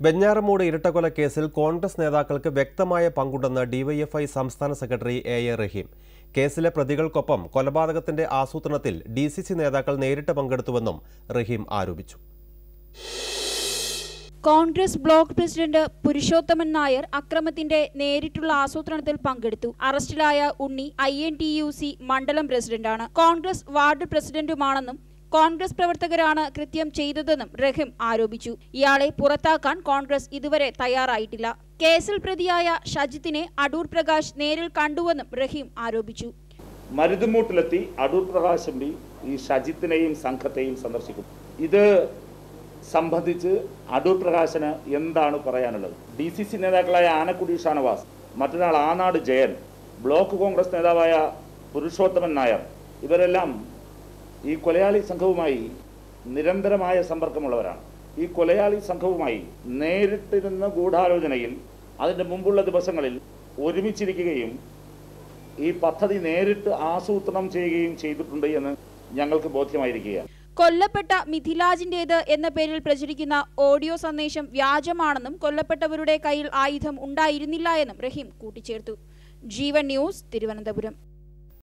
വെഞ്ഞാറമൂട് ഇരട്ടക്കൊല കേസിൽ കോൺഗ്രസ് നേതാക്കൾക്ക് വ്യക്തമായ പങ്കുണ്ടെന്ന് ഡിവൈഎഫ്ഐ സംസ്ഥാന സെക്രട്ടറി എ എ റഹീം കേസിലെ പ്രതികൾക്കൊപ്പം കൊലപാതകത്തിന്റെ ആസൂത്രണത്തിൽ ഡി സി സി നേതാക്കൾ നേരിട്ട് പങ്കെടുത്തുവെന്നും റഹീം ആരോപിച്ചു കോൺഗ്രസ് ബ്ലോക്ക് പ്രസിഡന്റ് പുരുഷോത്തമൻ നായർ അക്രമത്തിന്റെ നേരിട്ടുള്ള ആസൂത്രണത്തിൽ പങ്കെടുത്തു അറസ്റ്റിലായ Unni I N T U C മണ്ഡലം പ്രസിഡന്റാണ് കോൺഗ്രസ് വാർഡ് പ്രസിഡന്റുമാണെന്നും കോൺഗ്രസ് പ്രവർത്തകരാണ് കൃത്യം ചെയ്തതെന്നും റഹീം ആരോപിച്ചു ഇയാളെ പുറത്താക്കാൻ കോൺഗ്രസ് ഇതുവരെ തയ്യാറായിട്ടില്ല കേസിൽ പ്രതിയായ ഷജിത്തിനെ അടൂർ പ്രകാശ് നേരിൽ കണ്ടുവെന്നും റഹീം ആരോപിച്ചു മരുതുമൂട്ടിലെത്തി അടൂർ പ്രകാശ് എം പി ഈ ഷജിത്തിനെയും സംഘത്തെയും സന്ദർശിക്കും ഇത് സംബന്ധിച്ച് അടൂർ പ്രകാശന് എന്താണ് പറയാനുള്ളത് ഡി സി സി നേതാക്കളായ ആനക്കുടി ഷാനവാസ് മറ്റൊരാൾ ആനാട് ജയൻ ബ്ലോക്ക് കോൺഗ്രസ് നേതാവായ പുരുഷോത്തമൻ നായർ ഇവരെല്ലാം ഈ കൊലയാളി സംഘവുമായി നിരന്തരമായ സമ്പർക്കമുള്ളവരാണ് ഈ കൊലയാളി സംഘവുമായി നേരിട്ടിരുന്ന ഗൂഢാലോചനയിൽ അതിൻ്റെ മുമ്പുള്ള ദിവസങ്ങളിൽ ഒരുമിച്ചിരിക്കുകയും ഈ പദ്ധതി നേരിട്ട് ആസൂത്രണം ചെയ്യുകയും ചെയ്തിട്ടുണ്ട് എന്ന് ഞങ്ങൾക്ക് ബോധ്യമായിരിക്കുകയാണ് കൊല്ലപ്പെട്ട മിഥിലാജിന്റേത് എന്ന പേരിൽ പ്രചരിക്കുന്ന ഓഡിയോ സന്ദേശം വ്യാജമാണെന്നും കൊല്ലപ്പെട്ടവരുടെ കയ്യിൽ ആയുധം ഉണ്ടായിരുന്നില്ല എന്നും റഹീം കൂട്ടിച്ചേർത്തു ജീവൻ ന്യൂസ് തിരുവനന്തപുരം